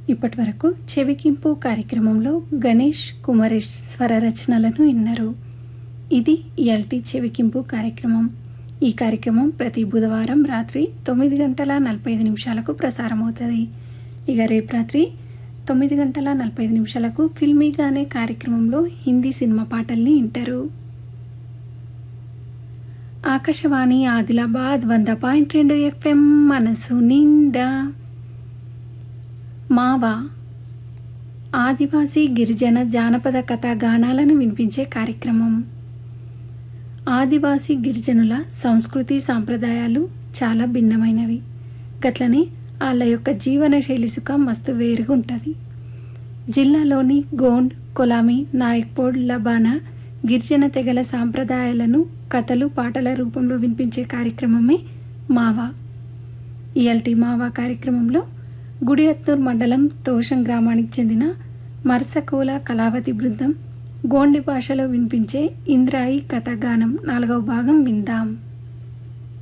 ఇప్పటి వరకు చెవికింపు కార్యక్రమంలో గణేష్ కుమరేష్ స్వర రచనలను విన్నారు ఇది ఇయల్టీ చెవికింపు కార్యక్రమం ఈ కార్యక్రమం ప్రతి బుధవారం రాత్రి తొమ్మిది గంటల నలభై ఐదు నిమిషాలకు ప్రసారం అవుతుంది ఇక రేపు రాత్రి తొమ్మిది గంటల నలభై ఐదు నిమిషాలకు ఫిల్మీగా అనే కార్యక్రమంలో హిందీ సినిమా పాటల్ని వింటారు ఆకాశవాణి ఆదిలాబాద్ వంద పాయింట్ రెండు ఎఫ్ఎం మనసు నిండా మావా ఆదివాసీ గిరిజన జానపద కథా గానాలను వినిపించే కార్యక్రమం ఆదివాసీ గిరిజనుల సంస్కృతి సాంప్రదాయాలు చాలా భిన్నమైనవి గట్లనే వాళ్ళ యొక్క జీవన శైలి సుఖం మస్తు వేరుగా ఉంటుంది జిల్లాలోని గోండ్ కొలామి నాయక్పోడ్ లబానా గిరిజన తెగల సాంప్రదాయాలను కథలు పాటల రూపంలో వినిపించే కార్యక్రమమే మావా ఇయల్టీ మావా కార్యక్రమంలో గుడియత్తూర్ మండలం తోషం గ్రామానికి చెందిన మర్సకోల కళావతి బృందం గోండి భాషలో వినిపించే ఇంద్రాయి కథగానం నాలుగవ భాగం విందాం